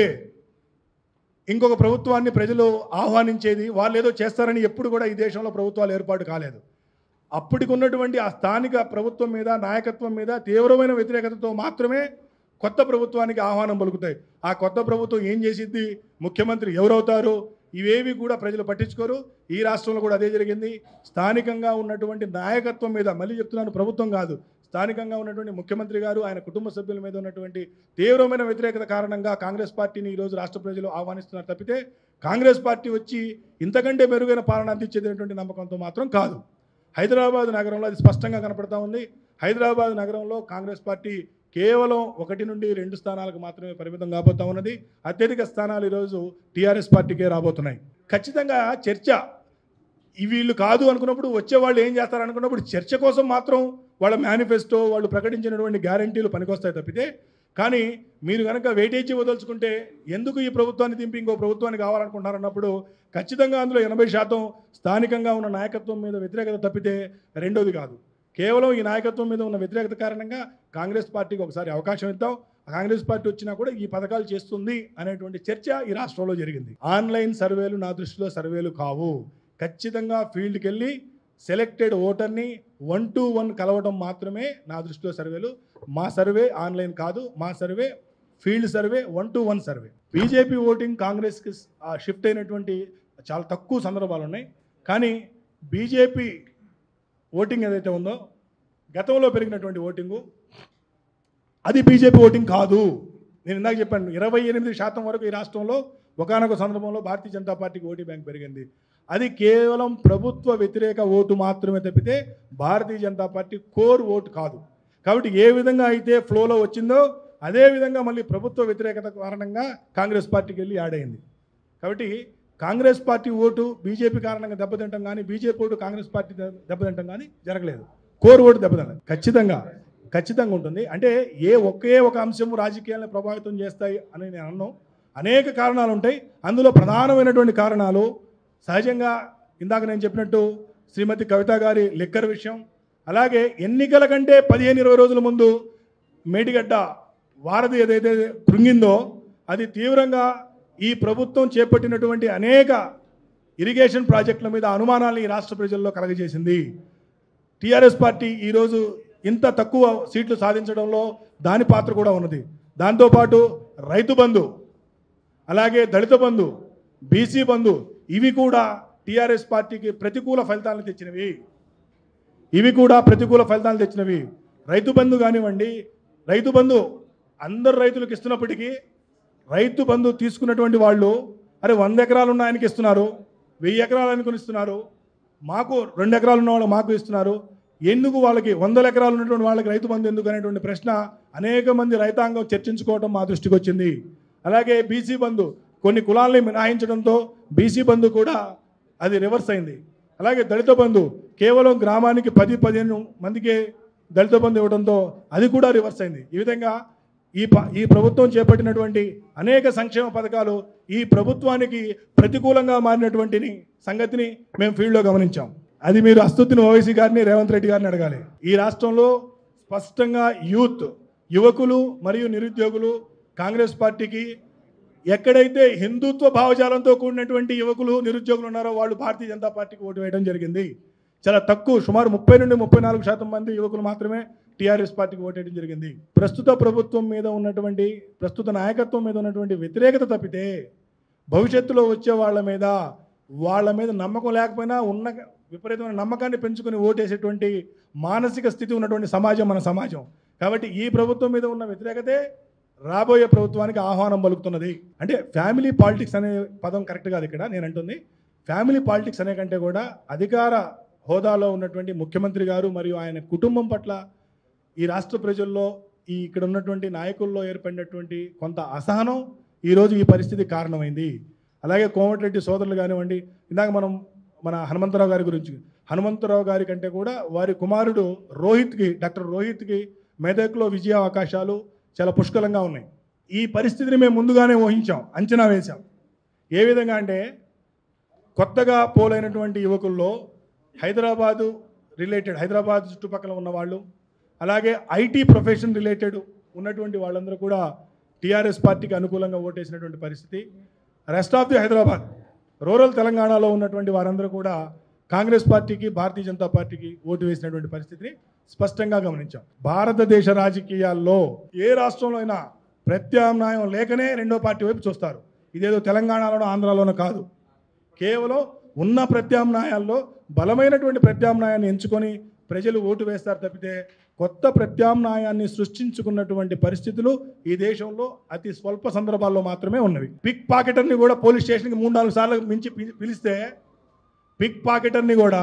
ఇంకొక ప్రభుత్వాన్ని ప్రజలు ఆహ్వానించేది వాళ్ళు ఏదో చేస్తారని ఎప్పుడు కూడా ఈ దేశంలో ప్రభుత్వాలు ఏర్పాటు కాలేదు అప్పటికి ఉన్నటువంటి ఆ స్థానిక ప్రభుత్వం మీద నాయకత్వం మీద తీవ్రమైన వ్యతిరేకతతో మాత్రమే కొత్త ప్రభుత్వానికి ఆహ్వానం పలుకుతాయి ఆ కొత్త ప్రభుత్వం ఏం చేసిద్ది ముఖ్యమంత్రి ఎవరవుతారు ఇవేవి కూడా ప్రజలు పట్టించుకోరు ఈ రాష్ట్రంలో కూడా అదే జరిగింది స్థానికంగా ఉన్నటువంటి నాయకత్వం మీద మళ్ళీ చెప్తున్నాను ప్రభుత్వం కాదు స్థానికంగా ఉన్నటువంటి ముఖ్యమంత్రి గారు ఆయన కుటుంబ సభ్యుల మీద ఉన్నటువంటి తీవ్రమైన వ్యతిరేకత కారణంగా కాంగ్రెస్ పార్టీని ఈరోజు రాష్ట్ర ప్రజలు ఆహ్వానిస్తున్నారు తప్పితే కాంగ్రెస్ పార్టీ వచ్చి ఇంతకంటే మెరుగైన పాలన అందించేటటువంటి నమ్మకంతో మాత్రం కాదు హైదరాబాద్ నగరంలో అది స్పష్టంగా కనపడతా ఉంది హైదరాబాద్ నగరంలో కాంగ్రెస్ పార్టీ కేవలం ఒకటి నుండి రెండు స్థానాలకు మాత్రమే పరిమితం కాబోతా ఉన్నది అత్యధిక స్థానాలు ఈరోజు టీఆర్ఎస్ పార్టీకే రాబోతున్నాయి ఖచ్చితంగా చర్చ ఈ వీళ్ళు కాదు అనుకున్నప్పుడు వచ్చే వాళ్ళు ఏం చేస్తారు అనుకున్నప్పుడు చర్చ కోసం మాత్రం వాళ్ళ మేనిఫెస్టో వాళ్ళు ప్రకటించినటువంటి గ్యారంటీలు పనికొస్తాయి తప్పితే కానీ మీరు కనుక వెయిటేజ్ వదలుచుకుంటే ఎందుకు ఈ ప్రభుత్వాన్ని దింపి ఇంకో ప్రభుత్వాన్ని కావాలనుకుంటున్నారన్నప్పుడు ఖచ్చితంగా అందులో ఎనభై శాతం స్థానికంగా ఉన్న నాయకత్వం మీద వ్యతిరేకత తప్పితే రెండోది కాదు కేవలం ఈ నాయకత్వం మీద ఉన్న వ్యతిరేకత కారణంగా కాంగ్రెస్ పార్టీకి ఒకసారి అవకాశం ఇద్దాం కాంగ్రెస్ పార్టీ వచ్చినా కూడా ఈ పథకాలు చేస్తుంది అనేటువంటి చర్చ ఈ రాష్ట్రంలో జరిగింది ఆన్లైన్ సర్వేలు నా దృష్టిలో సర్వేలు కావు ఖచ్చితంగా ఫీల్డ్కి వెళ్ళి సెలెక్టెడ్ ఓటర్ని వన్ టు వన్ కలవడం మాత్రమే నా దృష్టిలో సర్వేలు మా సర్వే ఆన్లైన్ కాదు మా survey field survey one to one survey BJP voting కాంగ్రెస్కి షిఫ్ట్ అయినటువంటి చాలా తక్కువ సందర్భాలు ఉన్నాయి కానీ బీజేపీ ఓటింగ్ ఏదైతే ఉందో గతంలో పెరిగినటువంటి ఓటింగు అది బీజేపీ ఓటింగ్ కాదు నేను ఇందాక చెప్పాను ఇరవై ఎనిమిది శాతం వరకు ఈ రాష్ట్రంలో ఒకనొక సందర్భంలో భారతీయ జనతా పార్టీకి ఓటు బ్యాంక్ పెరిగింది అది కేవలం ప్రభుత్వ వ్యతిరేక ఓటు మాత్రమే తప్పితే Bharatiya Janata Party core vote కాదు కాబట్టి ఏ విధంగా అయితే ఫ్లోలో వచ్చిందో అదే విధంగా మళ్ళీ ప్రభుత్వ వ్యతిరేకత కారణంగా కాంగ్రెస్ పార్టీకి వెళ్ళి యాడ్ అయింది కాబట్టి కాంగ్రెస్ పార్టీ ఓటు బీజేపీ కారణంగా దెబ్బతింటాం కానీ బీజేపీ ఓటు కాంగ్రెస్ పార్టీ దె- దెబ్బతింటాం కానీ జరగలేదు కోర్ ఓటు దెబ్బతింటాం ఖచ్చితంగా ఖచ్చితంగా ఉంటుంది అంటే ఏ ఒకే ఒక అంశం రాజకీయాలను ప్రభావితం చేస్తాయి అని నేను అన్నాను అనేక కారణాలు ఉంటాయి అందులో ప్రధానమైనటువంటి కారణాలు సహజంగా ఇందాక నేను చెప్పినట్టు శ్రీమతి కవిత గారి లిక్కర్ విషయం అలాగే ఎన్నికల కంటే పదిహేను ఇరవై రోజుల ముందు మేడిగడ్డ వారధి ఏదైతే కృంగిందో అది తీవ్రంగా ఈ ప్రభుత్వం చేపట్టినటువంటి అనేక ఇరిగేషన్ ప్రాజెక్టుల మీద అనుమానాలను ఈ రాష్ట్ర ప్రజల్లో కలగజేసింది టీఆర్ఎస్ పార్టీ ఈరోజు ఇంత తక్కువ సీట్లు సాధించడంలో దాని పాత్ర కూడా ఉన్నది దాంతోపాటు రైతు బంధు అలాగే దళిత బంధు బీసీ బంధు ఇవి కూడా టీఆర్ఎస్ పార్టీకి ప్రతికూల ఫలితాలను తెచ్చినవి ఇవి కూడా ప్రతికూల ఫలితాలు తెచ్చినవి రైతు బంధు కానివ్వండి రైతు బంధు అందరు రైతులకు ఇస్తున్నప్పటికీ రైతు బంధు తీసుకున్నటువంటి వాళ్ళు అరే వంద ఎకరాలు ఉన్న ఆయనకి ఇస్తున్నారు వెయ్యి ఎకరాలు అనుకుని ఇస్తున్నారు మాకు రెండు ఎకరాలు ఉన్న వాళ్ళు మాకు ఇస్తున్నారు ఎందుకు వాళ్ళకి వందల ఎకరాలు ఉన్నటువంటి వాళ్ళకి రైతు బంధు ఎందుకు అనేటువంటి ప్రశ్న అనేక మంది రైతాంగం చర్చించుకోవడం మా దృష్టికి వచ్చింది అలాగే బీసీ బంధు కొన్ని కులాల్ని మినహాయించడంతో బీసీ బంధు కూడా అది రివర్స్ అయింది అలాగే దళిత బంధు కేవలం గ్రామానికి పది పదిహేను మందికే దళిత బంధు ఇవ్వడంతో అది కూడా రివర్స్ అయింది ఈ విధంగా ఈ ప ఈ ప్రభుత్వం చేపట్టినటువంటి అనేక సంక్షేమ పథకాలు ఈ ప్రభుత్వానికి ప్రతికూలంగా మారినటువంటి సంగతిని మేము ఫీల్డ్లో గమనించాం అది మీరు అస్తుద్దిన్ ఓవైసీ గారిని రేవంత్ రెడ్డి గారిని అడగాలి ఈ రాష్ట్రంలో స్పష్టంగా యూత్ యువకులు మరియు నిరుద్యోగులు కాంగ్రెస్ పార్టీకి ఎక్కడైతే హిందుత్వ భావజాలంతో కూడినటువంటి యువకులు నిరుద్యోగులు ఉన్నారో వాళ్ళు భారతీయ జనతా పార్టీకి ఓటు వేయడం జరిగింది చాలా తక్కువ సుమారు ముప్పై నుండి ముప్పై నాలుగు శాతం మంది యువకులు మాత్రమే టీఆర్ఎస్ పార్టీకి ఓటేయడం జరిగింది ప్రస్తుత ప్రభుత్వం మీద ఉన్నటువంటి ప్రస్తుత నాయకత్వం మీద ఉన్నటువంటి వ్యతిరేకత తప్పితే భవిష్యత్తులో వచ్చే వాళ్ళ మీద వాళ్ళ మీద నమ్మకం లేకపోయినా ఉన్న విపరీతమైన నమ్మకాన్ని పెంచుకుని ఓటేసేటువంటి మానసిక స్థితి ఉన్నటువంటి సమాజం మన సమాజం కాబట్టి ఈ ప్రభుత్వం మీద ఉన్న వ్యతిరేకతే రాబోయే ప్రభుత్వానికి ఆహ్వానం పలుకుతున్నది అంటే ఫ్యామిలీ పాలిటిక్స్ అనే పదం కరెక్ట్ కాదు ఇక్కడ నేను అంటుంది ఫ్యామిలీ పాలిటిక్స్ అనే కంటే కూడా అధికార హోదాలో ఉన్నటువంటి ముఖ్యమంత్రి గారు మరియు ఆయన కుటుంబం పట్ల ఈ రాష్ట్ర ప్రజల్లో ఈ ఇక్కడ ఉన్నటువంటి నాయకుల్లో ఏర్పడినటువంటి కొంత అసహనం ఈరోజు ఈ పరిస్థితి కారణమైంది అలాగే కోమటిరెడ్డి సోదరులు కానివ్వండి ఇందాక మనం మన హనుమంతరావు గారి గురించి హనుమంతరావు గారి కంటే కూడా వారి కుమారుడు రోహిత్కి డాక్టర్ రోహిత్కి మెదక్లో విజయ అవకాశాలు చాలా పుష్కలంగా ఉన్నాయి ఈ పరిస్థితిని మేము ముందుగానే ఊహించాం అంచనా వేశాం ఏ విధంగా అంటే కొత్తగా పోలైనటువంటి యువకుల్లో హైదరాబాదు రిలేటెడ్ హైదరాబాద్ చుట్టుపక్కల ఉన్న వాళ్ళు అలాగే ఐటీ ప్రొఫెషన్ రిలేటెడ్ ఉన్నటువంటి వాళ్ళందరూ కూడా టీఆర్ఎస్ పార్టీకి అనుకూలంగా ఓటేసినటువంటి పరిస్థితి rest of the Hyderabad rural తెలంగాణలో ఉన్నటువంటి వారందరూ కూడా కాంగ్రెస్ పార్టీకి భారతీయ జనతా పార్టీకి ఓటు వేసినటువంటి పరిస్థితిని స్పష్టంగా గమనించాం భారతదేశ రాజకీయాల్లో ఏ రాష్ట్రంలో అయినా ప్రత్యామ్నాయం లేకనే రెండో పార్టీ వైపు చూస్తారు ఇదేదో తెలంగాణలోనో ఆంధ్రాలోనో కాదు కేవలం ఉన్న ప్రత్యామ్నాయాల్లో బలమైనటువంటి ప్రత్యామ్నాయాన్ని ఎంచుకొని ప్రజలు ఓటు వేస్తారు తప్పితే కొత్త ప్రత్యామ్నాయాన్ని సృష్టించుకున్నటువంటి పరిస్థితులు ఈ దేశంలో అతి స్వల్ప సందర్భాల్లో మాత్రమే ఉన్నవి పిక్ పాకెటర్ని కూడా పోలీస్ స్టేషన్కి మూడు నాలుగు సార్లు మించి పి- పిలిస్తే పిక్ పాకెటర్ని కూడా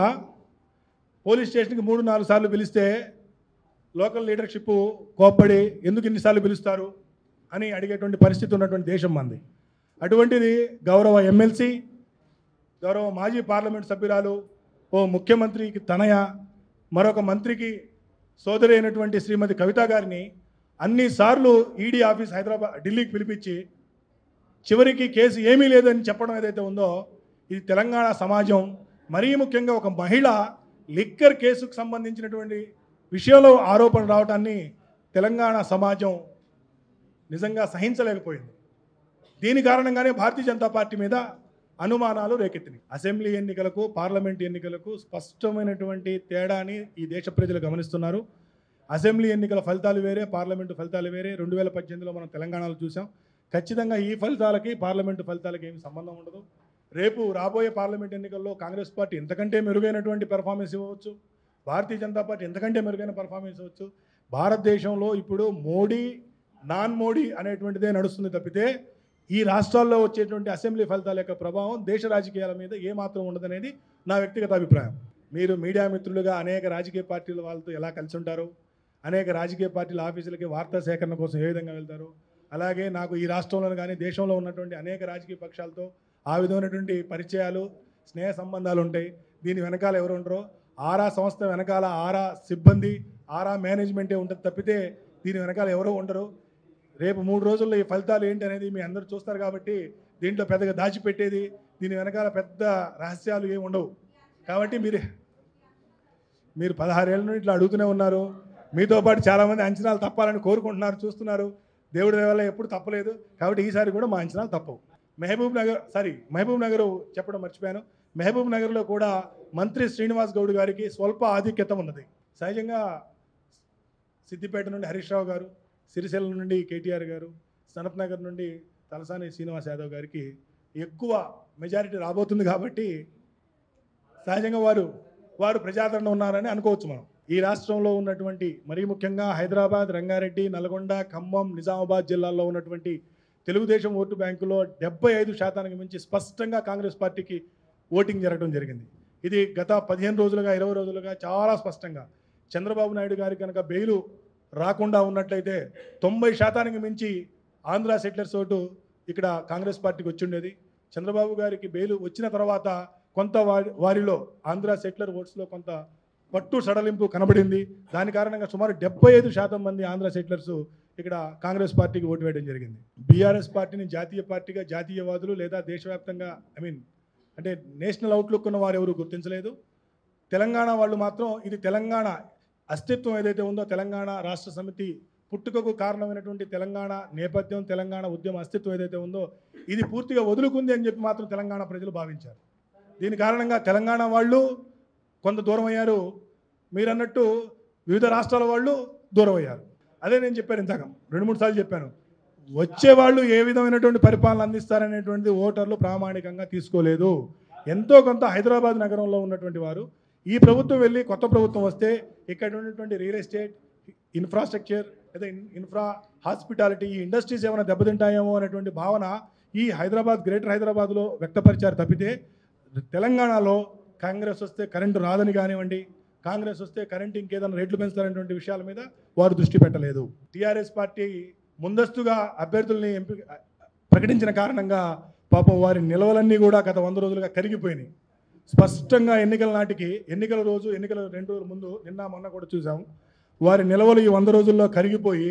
పోలీస్ స్టేషన్కి మూడు నాలుగు సార్లు పిలిస్తే లోకల్ లీడర్షిప్ కోప్పడి ఎందుకు ఇన్నిసార్లు పిలుస్తారు అని అడిగేటువంటి పరిస్థితి ఉన్నటువంటి దేశం మంది అటువంటిది గౌరవ ఎమ్మెల్సీ గౌరవ మాజీ పార్లమెంట్ సభ్యురాలు ఓ ముఖ్యమంత్రికి తనయ మరొక మంత్రికి సోదరి అయినటువంటి శ్రీమతి కవిత గారిని అన్నిసార్లు ఈడీ ఆఫీస్ హైదరాబాద్ ఢిల్లీకి పిలిపించి చివరికి కేసు ఏమీ లేదని చెప్పడం ఏదైతే ఉందో ఇది తెలంగాణ సమాజం మరీ ముఖ్యంగా ఒక మహిళ లిక్కర్ కేసుకు సంబంధించినటువంటి విషయంలో ఆరోపణ రావడాన్ని తెలంగాణ సమాజం నిజంగా సహించలేకపోయింది దీని కారణంగానే భారతీయ జనతా పార్టీ మీద అనుమానాలు రేకెత్తినాయి అసెంబ్లీ ఎన్నికలకు పార్లమెంట్ ఎన్నికలకు స్పష్టమైనటువంటి తేడాని ఈ దేశ ప్రజలు గమనిస్తున్నారు అసెంబ్లీ ఎన్నికల ఫలితాలు వేరే పార్లమెంటు ఫలితాలు వేరే రెండు వేల పద్దెనిమిదిలో మనం తెలంగాణలో చూసాం ఖచ్చితంగా ఈ ఫలితాలకి పార్లమెంటు ఫలితాలకి ఏమి సంబంధం ఉండదు రేపు రాబోయే పార్లమెంట్ ఎన్నికల్లో కాంగ్రెస్ పార్టీ ఎంతకంటే మెరుగైనటువంటి పెర్ఫార్మెన్స్ ఇవ్వచ్చు భారతీయ జనతా పార్టీ ఎంతకంటే మెరుగైన పెర్ఫార్మెన్స్ ఇవ్వచ్చు భారతదేశంలో ఇప్పుడు మోడీ నాన్ మోడీ అనేటువంటిదే నడుస్తుంది తప్పితే ఈ రాష్ట్రాల్లో వచ్చేటువంటి అసెంబ్లీ ఫలితాల యొక్క ప్రభావం దేశ రాజకీయాల మీద ఏమాత్రం ఉండదనేది నా వ్యక్తిగత అభిప్రాయం మీరు మీడియా మిత్రులుగా అనేక రాజకీయ పార్టీల వాళ్ళతో ఎలా కలిసి ఉంటారు అనేక రాజకీయ పార్టీల ఆఫీసులకి వార్తా సేకరణ కోసం ఏ విధంగా వెళ్తారు అలాగే నాకు ఈ రాష్ట్రంలో కానీ దేశంలో ఉన్నటువంటి అనేక రాజకీయ పక్షాలతో ఆ విధమైనటువంటి పరిచయాలు స్నేహ సంబంధాలు ఉంటాయి దీని వెనకాల ఎవరు ఉంటారో ఆరా సంస్థ వెనకాల ఆరా సిబ్బంది ఆరా మేనేజ్మెంటే ఉంటుంది తప్పితే దీని వెనకాల ఎవరో ఉండరు రేపు మూడు రోజుల్లో ఈ ఫలితాలు ఏంటి అనేది మీ అందరూ చూస్తారు కాబట్టి దీంట్లో పెద్దగా దాచిపెట్టేది దీని వెనకాల పెద్ద రహస్యాలు ఏమి ఉండవు కాబట్టి మీరు మీరు పదహారేళ్ళ నుండి ఇట్లా అడుగుతూనే ఉన్నారు మీతో పాటు చాలామంది అంచనాలు తప్పాలని కోరుకుంటున్నారు చూస్తున్నారు దేవుడి దయ వల్ల ఎప్పుడు తప్పలేదు కాబట్టి ఈసారి కూడా మా అంచనాలు తప్పవు Mahabubnagar sorry Mahabubnagar చెప్పడం మర్చిపోయాను మహబూబ్ నగర్లో కూడా మంత్రి శ్రీనివాస్ గౌడ్ గారికి స్వల్ప ఆధిక్యత ఉన్నది సహజంగా సిద్దిపేట నుండి హరీష్ రావు గారు సిరిసిల్ల నుండి కేటీఆర్ గారు సనత్ నగర్ నుండి తలసాని శ్రీనివాస్ యాదవ్ గారికి ఎక్కువ మెజారిటీ రాబోతుంది కాబట్టి సహజంగా వారు వారు ప్రజాదరణ ఉన్నారని అనుకోవచ్చు మనం ఈ రాష్ట్రంలో ఉన్నటువంటి మరీ ముఖ్యంగా హైదరాబాద్ రంగారెడ్డి నల్గొండ ఖమ్మం నిజామాబాద్ జిల్లాల్లో ఉన్నటువంటి తెలుగుదేశం ఓటు బ్యాంకులో డెబ్బై ఐదు శాతానికి మించి స్పష్టంగా కాంగ్రెస్ పార్టీకి ఓటింగ్ జరగడం జరిగింది ఇది గత పదిహేను రోజులుగా ఇరవై రోజులుగా చాలా స్పష్టంగా చంద్రబాబు నాయుడు గారికి కనుక బెయిలు రాకుండా ఉన్నట్లయితే తొంభై శాతానికి మించి ఆంధ్ర సెటిలర్స్ ఓటు ఇక్కడ కాంగ్రెస్ పార్టీకి వచ్చిండేది చంద్రబాబు గారికి బెయిల్ వచ్చిన తర్వాత కొంత వారి వారిలో ఆంధ్ర సెటిలర్ ఓట్స్లో కొంత పట్టు సడలింపు కనబడింది దాని కారణంగా సుమారు డెబ్బై ఐదు శాతం మంది ఆంధ్ర సెటిలర్స్ ఇక్కడ కాంగ్రెస్ పార్టీకి ఓటు వేయడం జరిగింది బీఆర్ఎస్ పార్టీని జాతీయ పార్టీగా జాతీయవాదులు లేదా దేశవ్యాప్తంగా ఐ మీన్ అంటే నేషనల్ అవుట్లుక్ ఉన్న వారు ఎవరు గుర్తించలేదు తెలంగాణ వాళ్ళు మాత్రం ఇది తెలంగాణ అస్తిత్వం ఏదైతే ఉందో తెలంగాణ రాష్ట్ర సమితి పుట్టుకకు కారణమైనటువంటి తెలంగాణ నేపథ్యం తెలంగాణ ఉద్యమ అస్తిత్వం ఏదైతే ఉందో ఇది పూర్తిగా వదులుకుంది అని చెప్పి మాత్రం తెలంగాణ ప్రజలు భావించారు దీని కారణంగా తెలంగాణ వాళ్ళు కొంత దూరం అయ్యారు మీరు అన్నట్టు వివిధ రాష్ట్రాల వాళ్ళు దూరం అయ్యారు అదే నేను చెప్పాను ఇంతక రెండు మూడు సార్లు చెప్పాను వచ్చే వాళ్ళు ఏ విధమైనటువంటి పరిపాలన అందిస్తారనేటువంటిది ఓటర్లు ప్రామాణికంగా తీసుకోలేదు ఎంతో కొంత హైదరాబాద్ నగరంలో ఉన్నటువంటి వారు ఈ ప్రభుత్వం వెళ్ళి కొత్త ప్రభుత్వం వస్తే ఇక్కడ ఉన్నటువంటి రియల్ ఎస్టేట్ ఇన్ఫ్రాస్ట్రక్చర్ లేదా ఇన్- ఇన్ఫ్రా హాస్పిటాలిటీ ఈ ఇండస్ట్రీస్ ఏమైనా దెబ్బతింటాయేమో అనేటువంటి భావన ఈ హైదరాబాద్ గ్రేటర్ హైదరాబాద్లో వ్యక్తపరిచారు తప్పితే తెలంగాణలో కాంగ్రెస్ వస్తే కరెంటు రాదని కానివ్వండి కాంగ్రెస్ వస్తే కరెంటు ఇంకేదైనా రేట్లు పెంచుతారనేటువంటి విషయాల మీద వారు దృష్టి పెట్టలేదు టీఆర్ఎస్ పార్టీ ముందస్తుగా అభ్యర్థుల్ని ఎంపిక ప్రకటించిన కారణంగా పాపం వారి నిలవలన్నీ కూడా గత వంద రోజులుగా కరిగిపోయినాయి స్పష్టంగా ఎన్నికల నాటికి ఎన్నికల రోజు ఎన్నికల రెండు రోజుల ముందు నిన్న మొన్న కూడా చూసాం వారి నిలవలు ఈ వంద రోజుల్లో కరిగిపోయి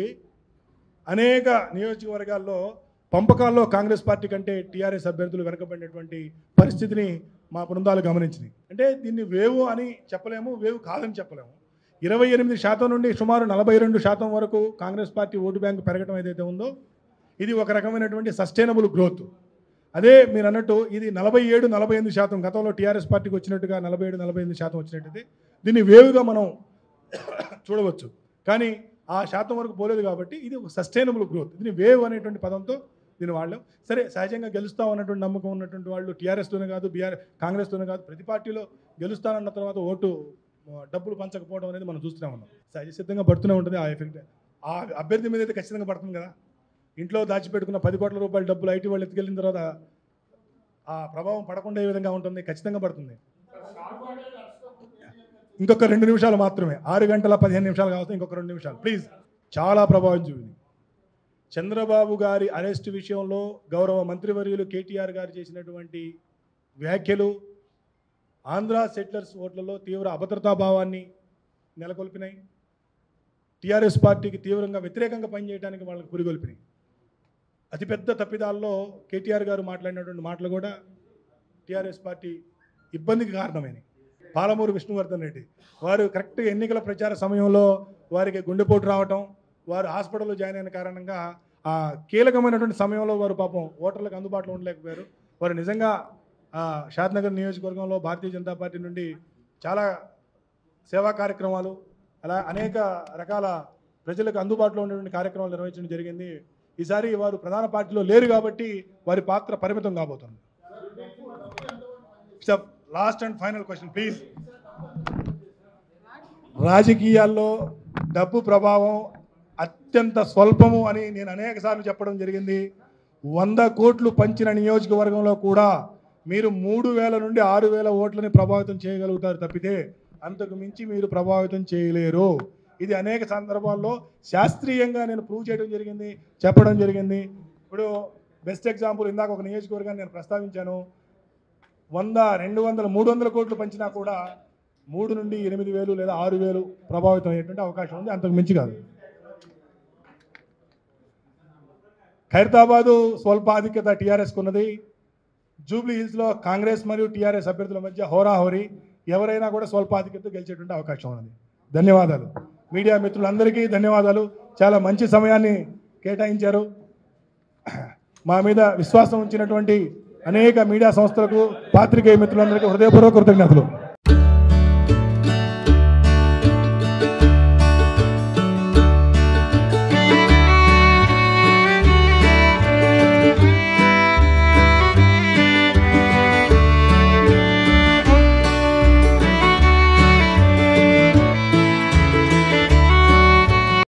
అనేక నియోజకవర్గాల్లో పంపకాల్లో కాంగ్రెస్ పార్టీ కంటే టీఆర్ఎస్ అభ్యర్థులు వెనకబడినటువంటి పరిస్థితిని మా బృందాలు గమనించినాయి అంటే దీన్ని వేవు అని చెప్పలేము వేవు కాదని చెప్పలేము ఇరవై ఎనిమిది శాతం నుండి సుమారు నలభై రెండు శాతం వరకు కాంగ్రెస్ పార్టీ ఓటు బ్యాంకు పెరగడం ఏదైతే ఉందో ఇది ఒక రకమైనటువంటి సస్టైనబుల్ గ్రోత్ అదే మీరు అన్నట్టు ఇది నలభై ఏడు నలభై ఎనిమిది శాతం గతంలో టీఆర్ఎస్ పార్టీకి వచ్చినట్టుగా నలభై ఏడు నలభై ఎనిమిది శాతం వచ్చినట్టయితే దీన్ని వేవుగా మనం చూడవచ్చు కానీ ఆ శాతం వరకు పోలేదు కాబట్టి ఇది ఒక సస్టైనబుల్ గ్రోత్ దీన్ని వేవ్ అనేటువంటి పదంతో దీన్ని వాడలేం సరే సహజంగా గెలుస్తాం అన్నటువంటి నమ్మకం ఉన్నటువంటి వాళ్ళు టీఆర్ఎస్తోనే కాదు బీఆర్ కాంగ్రెస్తోనే కాదు ప్రతి పార్టీలో గెలుస్తానన్న తర్వాత ఓటు ఆ, డబ్బులు పంచకపోవడం అనేది మనం చూస్తూనే ఉన్నాం సహజ సిద్ధంగా పడుతూనే ఉంటుంది ఆ ఎఫెక్ట్ ఆ అభ్యర్థి మీద అయితే ఖచ్చితంగా పడుతుంది కదా ఇంట్లో దాచిపెట్టుకున్న పది కోట్ల రూపాయల డబ్బులు ఐటీ వాళ్ళు ఎత్తుకెళ్ళిన తర్వాత ఆ ప్రభావం పడకుండా ఏ విధంగా ఉంటుంది ఖచ్చితంగా పడుతుంది ఇంకొక రెండు నిమిషాలు మాత్రమే ఆరు గంటల పదిహేను నిమిషాలు కావచ్చు ఇంకొక రెండు నిమిషాలు ప్లీజ్ చాలా ప్రభావం చూపింది చంద్రబాబు గారి అరెస్ట్ విషయంలో గౌరవ మంత్రివర్యులు కేటీఆర్ గారు చేసినటువంటి వ్యాఖ్యలు ఆంధ్ర సెటిలర్స్ ఓట్లలో తీవ్ర అభద్రతా భావాన్ని నెలకొల్పినాయి టీఆర్ఎస్ పార్టీకి తీవ్రంగా వ్యతిరేకంగా పనిచేయడానికి వాళ్ళకి పురిగొల్పినాయి అతిపెద్ద తప్పిదాల్లో కేటీఆర్ గారు మాట్లాడినటువంటి మాటలు కూడా టీఆర్ఎస్ పార్టీ ఇబ్బందికి కారణమైనవి పాలమూరు విష్ణువర్ధన్ రెడ్డి వారు కరెక్ట్గా ఎన్నికల ప్రచార సమయంలో వారికి గుండెపోటు రావటం వారు హాస్పిటల్లో జాయిన్ అయిన కారణంగా ఆ కీలకమైనటువంటి సమయంలో వారు పాపం ఓటర్లకు అందుబాటులో ఉండలేకపోయారు వారు నిజంగా ఆ, షాద్నగర్ నియోజకవర్గంలో భారతీయ జనతా పార్టీ నుండి చాలా సేవా కార్యక్రమాలు అలా అనేక రకాల ప్రజలకు అందుబాటులో ఉండేటువంటి కార్యక్రమాలు నిర్వహించడం జరిగింది ఈసారి వారు ప్రధాన పార్టీలో లేరు కాబట్టి వారి పాత్ర పరిమితం కాబోతుంది last and final question please రాజకీయాల్లో డబ్బు ప్రభావం అత్యంత స్వల్పము అని నేను అనేక సార్లు చెప్పడం జరిగింది వంద కోట్లు పంచిన నియోజకవర్గంలో కూడా మీరు మూడు వేల నుండి ఆరు వేల ఓట్లని ప్రభావితం చేయగలుగుతారు తప్పితే అంతకు మించి మీరు ప్రభావితం చేయలేరు ఇది అనేక సందర్భాల్లో శాస్త్రీయంగా నేను ప్రూవ్ చేయడం జరిగింది చెప్పడం జరిగింది ఇప్పుడు బెస్ట్ ఎగ్జాంపుల్ ఇందాక ఒక నియోజకవర్గాన్ని నేను ప్రస్తావించాను వంద రెండు వందల మూడు వందల కోట్లు పంచినా కూడా మూడు నుండి ఎనిమిది వేలు లేదా ఆరు వేలు ప్రభావితం అయ్యేటువంటి అవకాశం ఉంది అంతకు మించి కాదు ఖైరతాబాదు స్వల్ప ఆధిక్యత టీఆర్ఎస్కి ఉన్నది జూబ్లీ హిల్స్లో కాంగ్రెస్ మరియు టీఆర్ఎస్ అభ్యర్థుల మధ్య హోరాహోరీ ఎవరైనా కూడా స్వల్ప ఆధిక్యత గెలిచేటువంటి అవకాశం ఉన్నది ధన్యవాదాలు మీడియా మిత్రులందరికీ ధన్యవాదాలు చాలా మంచి సమయాన్ని కేటాయించారు మా మీద విశ్వాసం ఉంచినటువంటి అనేక మీడియా సంస్థలకు పాత్రికేయ మిత్రులందరికీ హృదయపూర్వక కృతజ్ఞతలు